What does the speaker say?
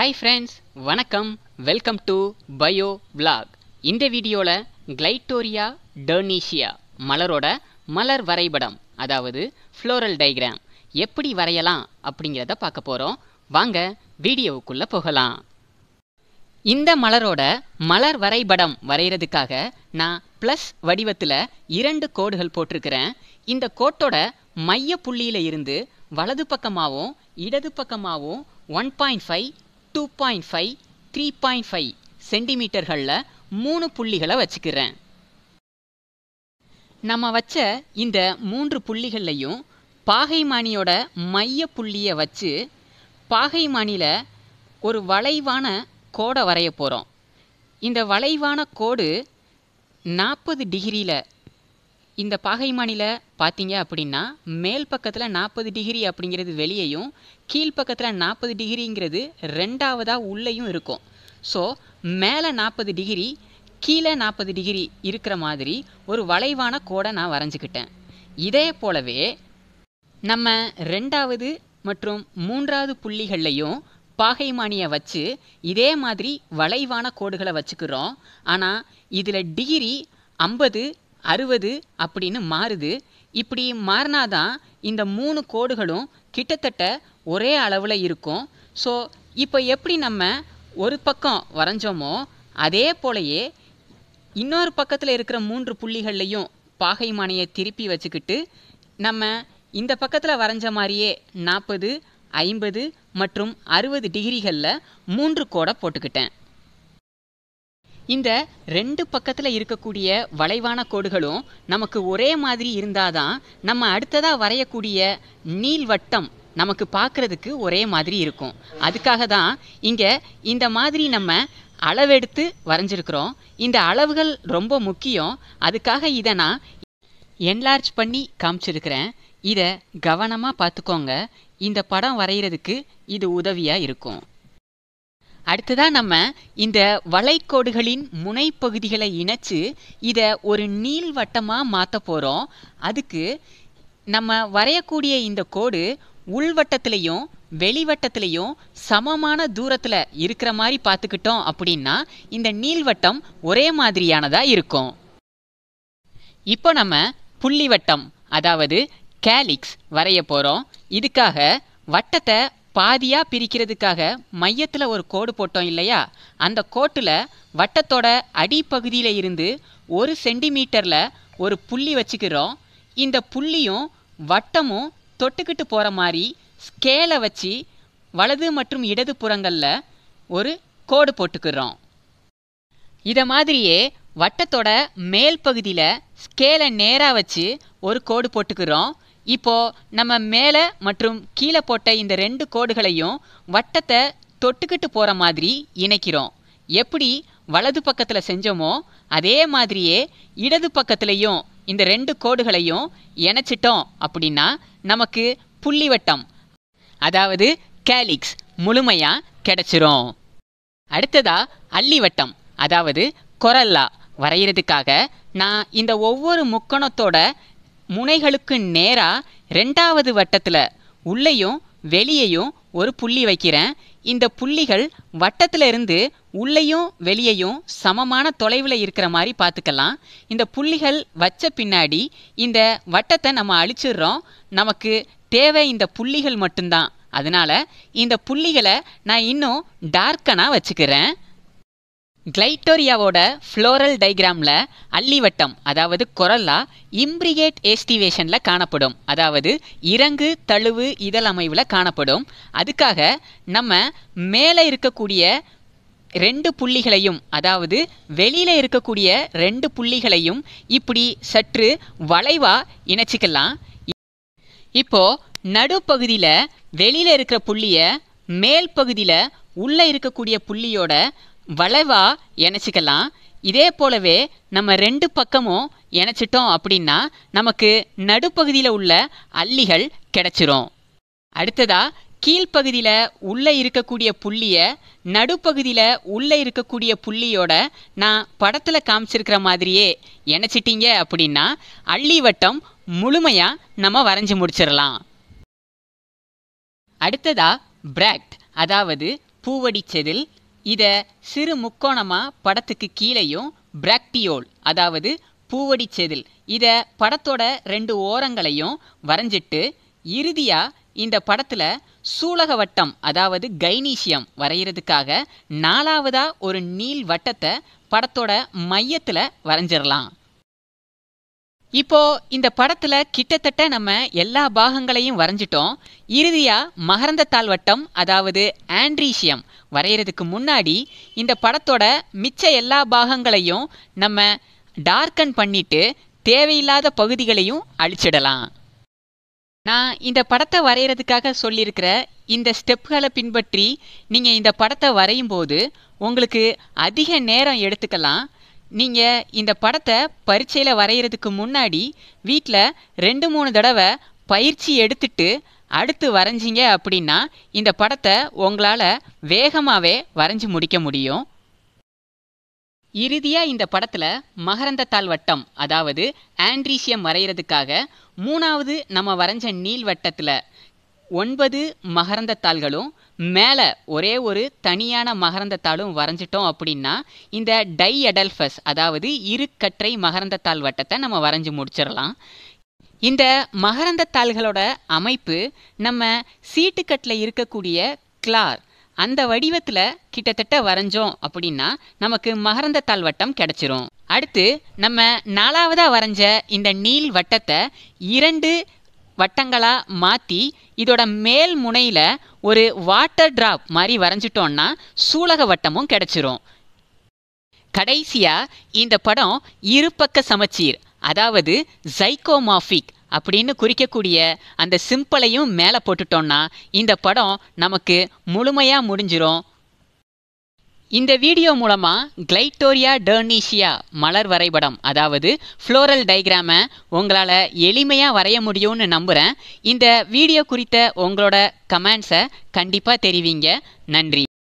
hi friends வணக்கம் welcome to bio vlog இந்த வீடியோவில் கிளைட்டோரியா டர்னீஷியா மலரோட மலர் வரைபடம் அதாவது ஃப்ளோரல் டைக்ராம் எப்படி வரையலாம் அப்படிங்கிறத பார்க்க போகிறோம் வாங்க வீடியோவுக்குள்ளே போகலாம் இந்த மலரோட மலர் வரைபடம் வரைகிறதுக்காக நான் ப்ளஸ் வடிவத்தில் இரண்டு கோடுகள் போட்டிருக்கிறேன் இந்த கோட்டோட மைய புள்ளியில் இருந்து வலது பக்கமாகவும் இடது பக்கமாகவும் one point five two point five three point five சென்டிமீட்டர்களில் மூணு புள்ளிகளை வச்சுக்கிறேன் நம்ம வச்ச இந்த மூன்று புள்ளிகள்லையும் பாகைமானியோட மைய புள்ளியை வச்சு பாகைமானியில் ஒரு வளைவான கோடை வரைய போகிறோம் இந்த வளைவான கோடு நாற்பது டிகிரியில் இந்த பாகைமானியில் பார்த்தீங்க அப்படின்னா மேல் பக்கத்தில் நாற்பது டிகிரி அப்படிங்கிறது வெளியேயும் கீழ்ப்பக்கத்தில் நாற்பது டிகிரிங்கிறது ரெண்டாவதாக உள்ளேயும் இருக்கும் ஸோ மேலே நாற்பது டிகிரி கீழே நாற்பது டிகிரி இருக்கிற மாதிரி ஒரு வளைவான கோடை நான் வரைஞ்சிக்கிட்டேன் இதே போலவே நம்ம ரெண்டாவது மற்றும் மூன்றாவது புள்ளிகள்லையும் பாகைமானியை வச்சு இதே மாதிரி வளைவான கோடுகளை வச்சுக்கிறோம் ஆனால் இதில் டிகிரி ஐம்பது அறுபது அப்படின்னு மாறுது இப்படி மாறினாதான் இந்த மூணு கோடுகளும் கிட்டத்தட்ட ஒரே அளவில் இருக்கும் ஸோ இப்போ எப்படி நம்ம ஒரு பக்கம் வரைஞ்சோமோ அதே போலயே இன்னொரு பக்கத்தில் இருக்கிற மூன்று புள்ளிகள்லையும் பாகைமானியை திருப்பி வச்சுக்கிட்டு நம்ம இந்த பக்கத்தில் வரைஞ்ச மாதிரியே நாற்பது ஐம்பது மற்றும் அறுபது டிகிரிகளில் மூன்று கோடை போட்டுக்கிட்டேன் இந்த ரெண்டு பக்கத்தில் இருக்கக்கூடிய வளைவான கோடுகளும் நமக்கு ஒரே மாதிரி இருந்தாதான் நம்ம அடுத்ததாக வரையக்கூடிய நீள்வட்டம் நமக்கு பார்க்குறதுக்கு ஒரே மாதிரி இருக்கும் அதுக்காக தான் இங்கே இந்த மாதிரி நம்ம அளவெடுத்து வரைஞ்சிருக்கிறோம் இந்த அளவுகள் ரொம்ப முக்கியம் அதுக்காக இதை நான் என்லார்ஜ் பண்ணி காமிச்சிருக்கிறேன் இதை கவனமாக பார்த்துக்கோங்க இந்த படம் வரைகிறதுக்கு இது உதவியாக இருக்கும் அடுத்ததாக நம்ம இந்த வளைக்கோடுகளின் முனைப்பகுதிகளை இணைச்சு இதை ஒரு நீள்வட்டமாக மாற்ற போகிறோம் அதுக்கு நம்ம வரையக்கூடிய இந்த கோடு உள்வட்டத்திலையும் வெளிவட்டத்திலையும் சமமான தூரத்தில் இருக்கிற மாதிரி பார்த்துக்கிட்டோம் அப்படின்னா இந்த நீள்வட்டம் ஒரே மாதிரியானதாக இருக்கும் இப்போ நம்ம புள்ளிவட்டம் அதாவது கேலிக்ஸ் வரைய போகிறோம் இதுக்காக வட்டத்தை பாதியாக பிரிக்கிறதுக்காக மையத்தில் ஒரு கோடு போட்டோம் இல்லையா அந்த கோட்டில் வட்டத்தோட அடிப்பகுதியில் இருந்து ஒரு சென்டிமீட்டரில் ஒரு புள்ளி வச்சுக்கிறோம் இந்த புள்ளியும் வட்டமும் தொட்டுக்கிட்டு போகிற மாதிரி ஸ்கேலை வச்சு வலது மற்றும் இடது புறங்களில் ஒரு கோடு போட்டுக்கிறோம் இதை மாதிரியே வட்டத்தோட மேல் பகுதியில் ஸ்கேலை நேராக வச்சு ஒரு கோடு போட்டுக்கிறோம் இப்போ நம்ம மேலே மற்றும் கீழே போட்ட இந்த ரெண்டு கோடுகளையும் வட்டத்தை தொட்டுக்கிட்டு போகிற மாதிரி இணைக்கிறோம் எப்படி வலது பக்கத்தில் செஞ்சோமோ அதே மாதிரியே இடது பக்கத்துலேயும் இந்த ரெண்டு கோடுகளையும் இணைச்சிட்டோம் அப்படின்னா நமக்கு புள்ளிவட்டம் அதாவது கேலிக்ஸ் முழுமையாக கிடைச்சிரும் அடுத்ததா அள்ளிவட்டம் அதாவது கொரல்லா வரைகிறதுக்காக நான் இந்த ஒவ்வொரு முக்கோணத்தோட முனைகளுக்கு நேராக ரெண்டாவது வட்டத்தில் உள்ளேயும் வெளியேயும் ஒரு புள்ளி வைக்கிறேன் இந்த புள்ளிகள் வட்டத்தில் இருந்து உள்ளேயும் வெளியேயும் சமமான தொலைவில் இருக்கிற மாதிரி பார்த்துக்கலாம் இந்த புள்ளிகள் வச்ச பின்னாடி இந்த வட்டத்தை நம்ம அழிச்சிடுறோம் நமக்கு தேவை இந்த புள்ளிகள் மட்டும்தான் அதனால இந்த புள்ளிகளை நான் இன்னும் டார்க்கனாக வச்சுக்கிறேன் கிளைட்டோரியாவோட ஃப்ளோரல் டைக்ராமில் அள்ளிவட்டம் அதாவது கொரல்லா இம்ப்ரிகேட் ஏஸ்டிவேஷனில் காணப்படும் அதாவது இறங்கு தழுவு இதழ் அமைவில் காணப்படும் அதுக்காக நம்ம மேலே இருக்கக்கூடிய ரெண்டு புள்ளிகளையும் அதாவது வெளியில் இருக்கக்கூடிய ரெண்டு புள்ளிகளையும் இப்படி சற்று வளைவாக இணைச்சிக்கலாம் இப்போ நடுப்பகுதியில் வெளியில் இருக்கிற புள்ளியை மேல் பகுதியில் உள்ளே இருக்கக்கூடிய புள்ளியோட வளைவா இணைச்சிக்கலாம் இதே போலவே நம்ம ரெண்டு பக்கமும் இணைச்சிட்டோம் அப்படின்னா நமக்கு நடுப்பகுதியில் உள்ள அள்ளிகள் கிடைச்சிரும் அடுத்ததா கீழ்ப்பகுதியில் உள்ளே இருக்கக்கூடிய புள்ளியை நடுப்பகுதியில் உள்ளே இருக்கக்கூடிய புள்ளியோட நான் படத்தில் காமிச்சிருக்கிற மாதிரியே இணைச்சிட்டீங்க அப்படின்னா அள்ளி வட்டம் முழுமையாக நம்ம வரைஞ்சி முடிச்சிடலாம் அடுத்ததா பிராக்ட் அதாவது பூவடி செதில் இதை சிறு முக்கோணமாக படத்துக்கு கீழேயும் பிராக்டியோல் அதாவது பூவடி செதில் இதை படத்தோட ரெண்டு ஓரங்களையும் வரைஞ்சிட்டு இறுதியாக இந்த படத்தில் சூலக வட்டம் அதாவது கைனீசியம் வரைகிறதுக்காக நாலாவதாக ஒரு நீள் வட்டத்தை படத்தோட மையத்தில் வரைஞ்சிடலாம் இப்போ இந்த படத்துல கிட்டத்தட்ட நம்ம எல்லா பாகங்களையும் வரைஞ்சிட்டோம் இறுதியா மகரந்த தாழ்வட்டம் அதாவது ஆண்ட்ரீசியம் வரைகிறதுக்கு முன்னாடி இந்த படத்தோட மிச்ச எல்லா பாகங்களையும் நம்ம டார்க்கன் பண்ணிட்டு தேவையில்லாத பகுதிகளையும் அழிச்சிடலாம் நான் இந்த படத்தை வரைகிறதுக்காக சொல்லியிருக்கிற இந்த ஸ்டெப்களை பின்பற்றி நீங்கள் இந்த படத்தை வரையும் போது உங்களுக்கு அதிக நேரம் எடுத்துக்கலாம் நீங்கள் இந்த படத்தை பரீட்சையில் வரைகிறதுக்கு முன்னாடி வீட்டில் ரெண்டு மூணு தடவை பயிற்சி எடுத்துட்டு அடுத்து வரைஞ்சிங்க அப்படின்னா இந்த படத்தை உங்களால் வேகமாகவே வரைஞ்சி முடிக்க முடியும் இறுதியாக இந்த படத்தில் மகரந்த தாழ்வட்டம் அதாவது ஆண்ட்ரீசியம் வரைகிறதுக்காக மூணாவது நம்ம வரைஞ்ச நீள்வட்டத்தில் ஒன்பது மகரந்த தாள்களும் மேலே ஒரே ஒரு தனியான மகரந்த தாளும் வரைஞ்சிட்டோம் அப்படின்னா இந்த டை அடல்ஃபஸ் அதாவது இருக்கற்றை மகரந்த தாள் வட்டத்தை நம்ம வரைஞ்சி முடிச்சிடலாம் இந்த மகரந்த தாள்களோட அமைப்பு நம்ம சீட்டுக்கட்டில் இருக்கக்கூடிய கிளார் அந்த வடிவத்தில் கிட்டத்தட்ட வரைஞ்சோம் அப்படின்னா நமக்கு மகரந்த தாள் வட்டம் கிடைச்சிரும் அடுத்து நம்ம நாலாவதாக வரைஞ்ச இந்த நீள் வட்டத்தை இரண்டு வட்டங்களாக மாற்றி இதோட மேல் முனையில் ஒரு வாட்டர் டிராப் மாதிரி வரைஞ்சிட்டோம்னா சூலக வட்டமும் கிடைச்சிரும் கடைசியாக இந்த படம் இருபக்க சமச்சீர் அதாவது ஜைகோமாஃபிக் அப்படின்னு குறிக்கக்கூடிய அந்த சிம்பிளையும் மேலே போட்டுட்டோம்னா இந்த படம் நமக்கு முழுமையாக முடிஞ்சிரும் இந்த வீடியோ மூலமாக கிளைட்டோரியா டர்னீஷியா மலர் வரைபடம் அதாவது ஃப்ளோரல் டயக்ராமை உங்களால் எளிமையாக வரைய முடியும்னு நம்புகிறேன் இந்த வீடியோ குறித்த உங்களோட கமெண்ட்ஸை கண்டிப்பாக தெரிவிங்க நன்றி